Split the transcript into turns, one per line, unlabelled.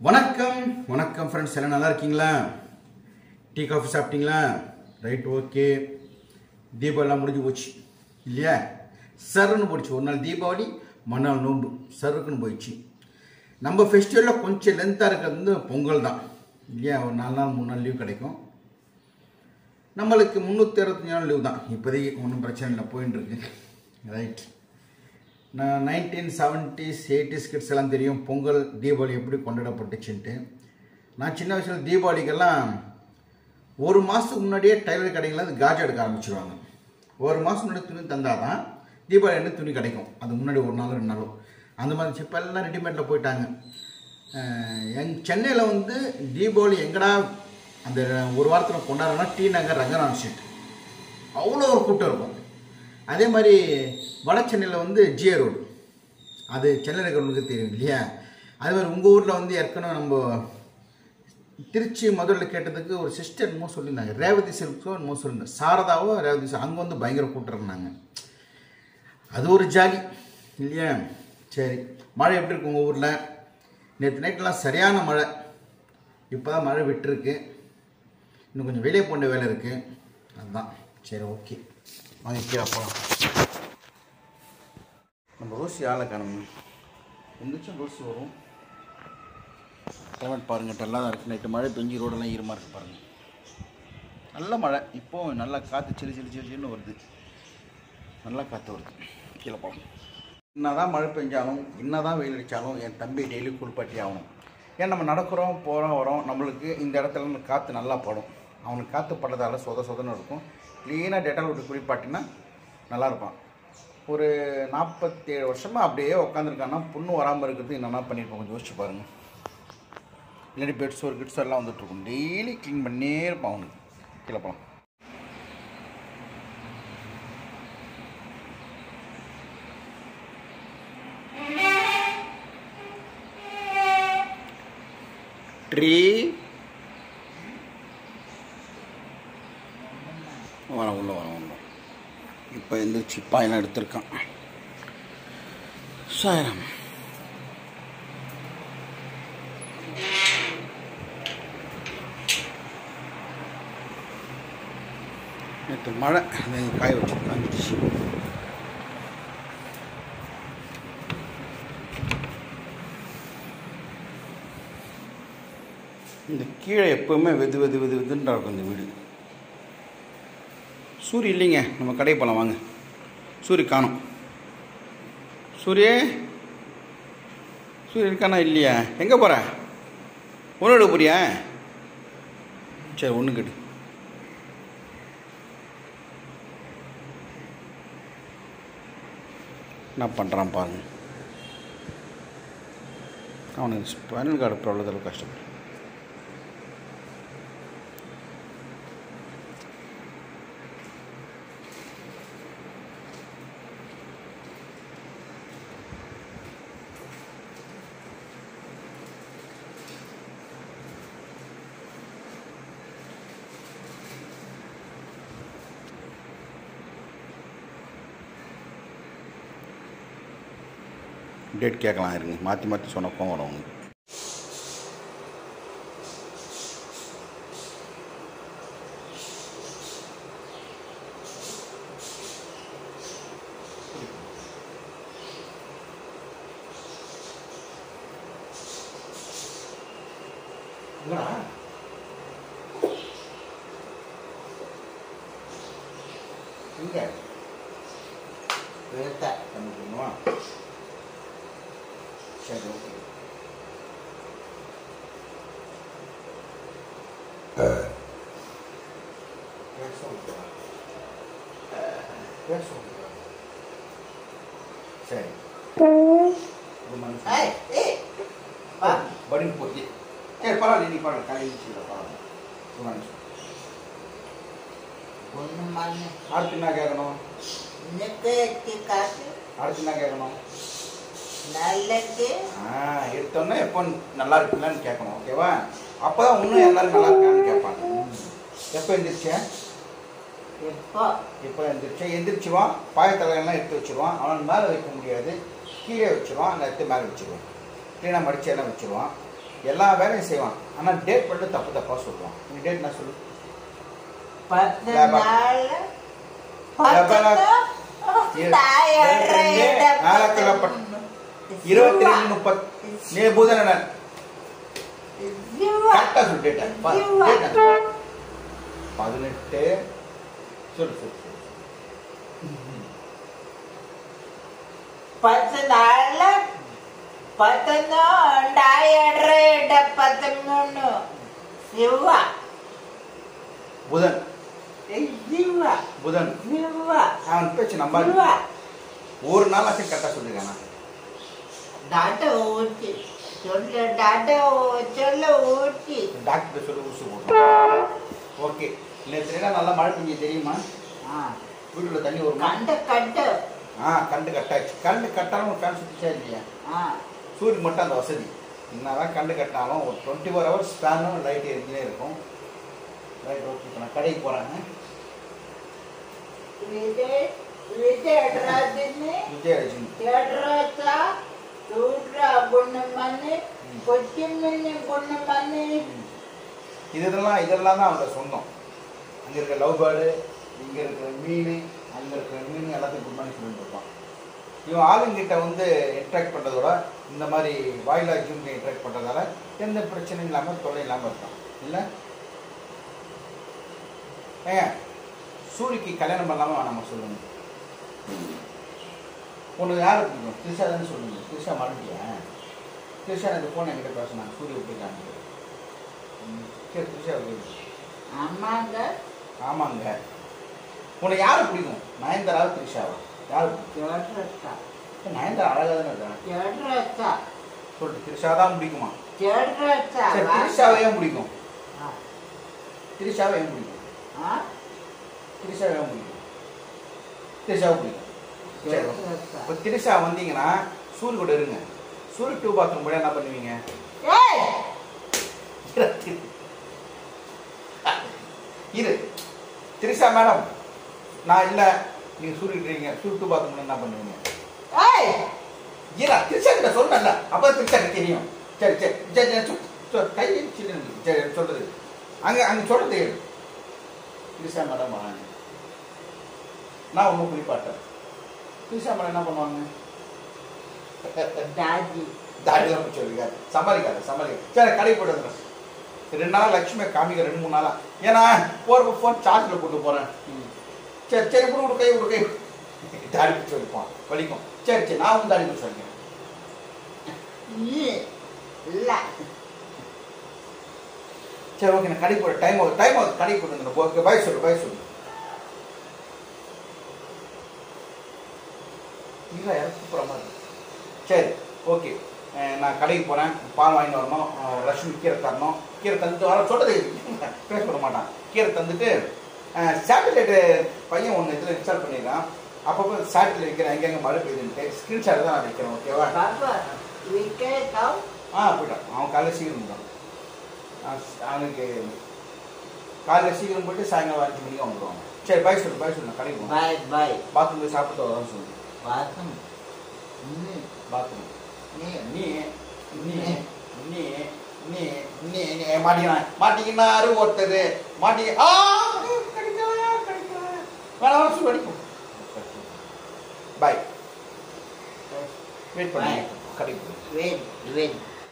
வணக்கம் வணக்கம் ஃப்ரெண்ட்ஸ் எல்லாம் நல்லா இருக்கீங்களா டீ காஃபி சாப்பிட்டீங்களா ரைட் ஓகே தீபாவளிலாம் முடிஞ்சு போச்சு இல்லையா சருன்னு போயிடுச்சு ஒரு நாள் தீபாவளி மறுநாள் நோன்பு சருக்குன்னு போயிடுச்சு நம்ம ஃபெஸ்டிவலில் கொஞ்சம் லென்த்தாக இருக்கிறது வந்து பொங்கல் தான் இல்லையா ஒரு நாலு நாள் மூணு நாள் லீவ் கிடைக்கும் நம்மளுக்கு முந்நூற்றி அறுபத்தஞ்சு நாள் லீவ் தான் இப்போதைக்கு ஒன்றும் பிரச்சனை இல்லை போயின்னு இருக்கு ரைட் நான் நைன்டீன் செவன்ட்டீஸ் எயிட்டிஸ் கிட்ஸ் எல்லாம் தெரியும் பொங்கல் தீபாவளி எப்படி கொண்டாடப்பட்டுச்சுன்ட்டு நான் சின்ன வயசில் தீபாவளிக்கெல்லாம் ஒரு மாதத்துக்கு முன்னாடியே டைலர் கடைகளில் அது காஜா எடுக்க ஆரம்பிச்சிருவாங்க ஒரு மாதம் முன்னாடி துணி தந்தால் தான் தீபாவளி என்ன துணி கிடைக்கும் அது முன்னாடி ஒரு நாள் ரெண்டு நாளும் அந்த மாதிரி இப்போ எல்லாம் ரெடிமேடில் போயிட்டாங்க அஹ் எங் சென்னையில் வந்து தீபாவளி எங்கடா அந்த ஒரு வாரத்தில் கொண்டாடுறோன்னா டி நகர் ரங்கநாத் ஸ்ட்ரீட் அவ்வளோ ஒரு கூட்டம் இருக்கும் அதே மாதிரி வட சென்னையில் வந்து ஜிஏ ரோடு அது சென்னையில் இருக்கிறவங்களுக்கு தெரியும் இல்லையா அதே மாதிரி உங்கள் ஊரில் வந்து ஏற்கனவே நம்ம திருச்சி மதுரையில் கேட்டதுக்கு ஒரு சிஸ்டர் என்னமோ சொல்லியிருந்தாங்க ரேவதி சில்க்ஸோ என்னமோ சொல்லியிருந்தாங்க சாரதாவோ ரேவதி சில்க் அங்கே வந்து பயங்கர கூட்டம் இருந்தாங்க அது ஒரு ஜாலி இல்லையா சரி மழை எப்படி இருக்கு உங்கள் ஊரில் நேற்று நைட்லாம் சரியான மழை இப்போ தான் மழை விட்டுருக்கு இன்னும் கொஞ்சம் வெளியே போன வேலை இருக்குது அதுதான் சரி ஓகே வாங்க கீழே போகலாம் நம்ம ரோசி ஆளை காணும் எந்திரிச்சும் ரோசி வரும் கிளைமேட் பாருங்கள் டல்லாக தான் இருக்குது நைட்டு மழை பெஞ்சு ரோடெல்லாம் ஈரமாக இருக்குது பாருங்கள் நல்ல மழை இப்போ நல்லா காற்று சிலு சிலு சிலு சிலுன்னு வருது நல்லா காற்று வருது கீழே போகலாம் என்னதான் மழை பெஞ்சாலும் என்னதான் வெயில் அடித்தாலும் என் தம்பி டெய்லி குளிப்பாட்டி ஆகணும் ஏன் நம்ம நடக்கிறோம் போகிறோம் வரோம் நம்மளுக்கு இந்த இடத்துல இருந்து காற்று நல்லா படும் அவனுக்கு காற்று படுறதால சொத சொதன்னு இருக்கும் க்ளீனாக டெட்டால் விட்டு குளிப்பாட்டினா நல்லா இருப்பான் ஒரு நாற்பத்தேழு வருஷமாக அப்படியே உட்காந்துருக்கான்னா புண்ணு வராமல் இருக்கிறது என்னென்ன பண்ணியிருப்போம் கொஞ்சம் யோசிச்சு பாருங்கள் இல்லாட்டி பெட்ஸ் ஒரு கிட்ஸ் எல்லாம் வந்துட்டுருக்கும் டெய்லி க்ளீன் பண்ணே இருப்பான் அவனுக்கு கீழே போகலாம் ட்ரீ வர உள்ள வர உள்ள இப்போ எந்திரிச்சு பாயெல்லாம் எடுத்திருக்கான் சாயம் நேற்று மழை அதை காய வச்சு காஞ்சிச்சு இந்த கீழே எப்போவுமே வெது வெது வெது வெதுன்றா இருக்கும் இந்த வீடு சூரி இல்லைங்க நம்ம கடைக்கு போகலாம் வாங்க சூரி காணும் சூரியே சூரிய இருக்கானா இல்லையா எங்கே போகிற ஒன்று எடுக்க போறியா சரி ஒன்று கெடு என்ன பண்ணுறான் பாருங்க அவனுக்கு ஸ்பைனல் கார்டு ப்ராப்ளத்தில் கஷ்டப்படும் டேட் கேட்கலாம் இருங்க மாற்றி மாற்றி சொன்னப்போ வரும் உங்களுக்கு எங்க வேட்டை பண்ணுமா சரி ஓகே சரி ஒரு மனுஷன் படி போச்சு சரி பரவாயில்ல நீ பரவாயில்ல காலையில் பரவாயில்ல ஒரு மனுஷன்
ஒன்றும் பண்ண
அடுத்து என்ன கேட்கணும்
இன்னைக்கு எட்டி காசு
அடுத்து என்ன கேட்கணும்
நல்லக்கு
ஆ எடுத்தோன்னே எப்போ நல்லா இருக்குங்களான்னு கேட்கணும் ஓகேவா அப்போ தான் இன்னும் எல்லாரும் நல்லா இருக்கான்னு கேட்பாங்க எப்போ எந்திரிச்சேன்
எப்போ
இப்போ எந்திரிச்சு எந்திரிச்சுவான் பாயத்தலையெல்லாம் எடுத்து வச்சிருவான் அவன் மேலே வைக்க முடியாது கீழே வச்சிருவான் அந்த எடுத்து மேலே வச்சிருவான் க்ளீனாக மடிச்சு எல்லாம் வச்சிருவான் எல்லா வேலையும் செய்வான் ஆனா டேட் மட்டும் தப்பு தப்பா சொல்லுவான் நீ டேட் என்ன சொல்லு
பத்து
லேபா.
நாள்
லேபா.
பத்து தாயறை
நாலத்துல பட்- இருபத்தி ரெண்டு முப்பத் நீ புதன் கரெக்டா சொல்லு டேட்டா பதினெட்டு சொல்லு சொல்லு சொல்லு.
பத்து நாள் பத்தொன்னு தாயறை பத்தொன்னு சிவா
புதன்
சிவா
புதன்
சிவா
அவன் பேச்சு நம்பாது
சிவா
ஒரு நாள் ஆச்சு கரெக்டா சொல்லிருக்கானா
டாட்டா ஊட்டி சொல்ல டாட்டா சொல்ல ஊட்டி
டாக்டர் சொல்லி ஊசி போட்டோம் ஓகே நேற்று என்ன நல்லா மழை பெஞ்சு தெரியுமா
ஆ
வீட்டுல தண்ணி வருமா
கண்ட கட்டு
ஆ கண்டு கட்டாச்சு கண்டு கட்டாலும் ஃபேன் சுத்திச்சா இல்லையா
ஆ
சூரியன் மட்டும் அந்த வசதி என்னதான் கண்டு கட்டினாலும் ஒரு டுவெண்ட்டி ஃபோர் ஹவர்ஸ் ஃபேனும் லைட் எரிஞ்சுனே இருக்கும் ரைட் ஓகே இப்போ நான் கடைக்கு போகிறாங்க
விஜய் விஜய் ராஜினி
விஜயலட்சுமி
ఎడ్రత చూడ్ర గుణమని కొచ్చిమిని గుణమని
இது இதெல்லாம் இதெல்லாம் தான் அவங்க சொந்தம் அங்கே இருக்க லவ் பேர்டு இங்கே இருக்கிற மீன் அங்கே இருக்கிற மீன் எல்லாத்தையும் குட் மார்னிங் சொல்லிட்டு இருப்பான் இவன் ஆளுங்கிட்ட வந்து இன்ட்ராக்ட் பண்ணுறதோட இந்த மாதிரி வாயிலா ஜூம் இன்ட்ராக்ட் பண்ணுறதால எந்த பிரச்சனையும் இல்லாமல் தொல்லை இல்லாமல் இருக்கான் இல்லை ஏங்க சூரிக்கு கல்யாணம் பண்ணலாமா நம்ம சொல்லுங்க உனக்கு யாரை பிடிக்கும் திரிஷா தானே சொல்லுங்க திரிஷா மறந்துட்டியா திரிஷா இந்த ஃபோன் என்கிட்ட பேசினாங்க சூரிய விட்டுருக்காங்க ம், சரி திரிஷா இருக்கு.
అమ్మాங்க
ஆமாங்க உனக்கு யாரை பிடிக்கும் நயன்தாரா திரிஷாவா யாரு பிடிக்கும்
ఎడ్రత
ஏய், நயன்தாரா அழகாக தானே இருக்கா
ఎడ్రత
சொல்லிட்டு திரிஷா தான் பிடிக்குமா
ఎడ్రత
சரி திரிஷாவை ஏன் பிடிக்கும் திரிஷாவை ஏன் பிடிக்கும் திரிஷாவை ஏன் பிடிக்கும் திரிஷாவை பிடிக்கும் சரி இப்போ திரிஷா வந்தீங்கன்னா சூரிய கூட இருங்க சூரிய டூ பாத்ரூம் கூட என்ன பண்ணுவீங்க இரு திரிஷா மேடம் நான் இல்லை நீங்கள் சூரிட்டுறீங்க சூரிய டூ பாத்ரூம் என்ன பண்ணுவீங்க ஈரா திரிஷா கிட்ட சொன்னல அப்போ திரிஷாக்கு தெரியும் சரி சரி சரி சரி சொல், சொல், கை வச்சுட்டு சரி எனக்கு சொல்றது அங்கே அங்கே சொல்றது கேளு. திரிஷா மேடம் வராங்க நான் ஒன்றும் குளிப்பாட்டேன் திரிஷா மேடம் என்ன பண்ணுவாங்க
దాది
தாடிலாம் போய் சொல்லிருக்காரு சமாளிக்காது சமாளிக்காது சரி கடை போட்டு வந்துடுறேன் ரெண்டு நாள் லட்சுமி காமிக்க ரெண்டு மூணு நாளா ஏன்னா போகிற ஃபோன் சார்ஜில் போட்டு போகிறேன் சரி சரி விடு விடு கை விடு கை விடு. தாடி பிடிச்சி வைப்பான் வலிக்கும் சரி சரி நான் வந்து தாடி பிடிச்சி வைக்கிறேன்
இல்ல
சரி ஓகே நான் கடைக்கு போட டைம் ஆகுது டைம் ஆகுது கடைக்கு போட்டு வந்துடுறேன் ஓகே பாய் சொல்லு பாய் சொல்லு இல்லை எனக்கு கூப்பிட்ற மாதிரி இருக்கு. சரி ஓகே அஹ் நான் கடைக்கு போகிறேன் பால் வாங்கிட்டு வரணும் அஹ் லட்சுமி கீரை தரணும் கீரை தந்துட்டு வர சொல்கிறது பேச பண்ண மாட்டான் கீரை தந்துட்டு சேட்டலைட்டு பையன் ஒன்று இதில் இன்ஸ்டால் பண்ணிடுறான் அப்பப்போ சேட்டலைட் வைக்கிறேன் எங்கெங்கே மழை பெய்யுதுன்ட்டு ஸ்க்ரீன்ஷாட் தான் நான் வைக்கிறேன் ஓகேவா
பாப்பா விக்கெட்டாம்
ஆ போயிட்டான் அவன் காலையில் சீக்கிரம் போயிட்டான் அவன் அவனுக்கு காலையில் சீக்கிரம் போயிட்டு சாயங்காலம் அஞ்சு மணிக்கு வந்துடுவாங்க சரி பாய் சொல்லு பாய் சொல்லு நான் கடைக்கு போகிறேன்
பாய் பாய்
பாத்ரூம் போய் சாப்பிட்டு வரதான் சொல்லு
வாசம்
பாத்ரூம்
நீ
நீ நீ நீ நீ நீ நீ மாட்டிக்கினான் மாட்டிக்கினாரு ஒருத்தர் மாட்டி ஆ கிடைக்கல கிடைக்கல வேணாம் சொல்லு அடிக்கும் பாய் வெயிட் பண்ணி கடைக்கு போய்
வெயிட் வெயிட்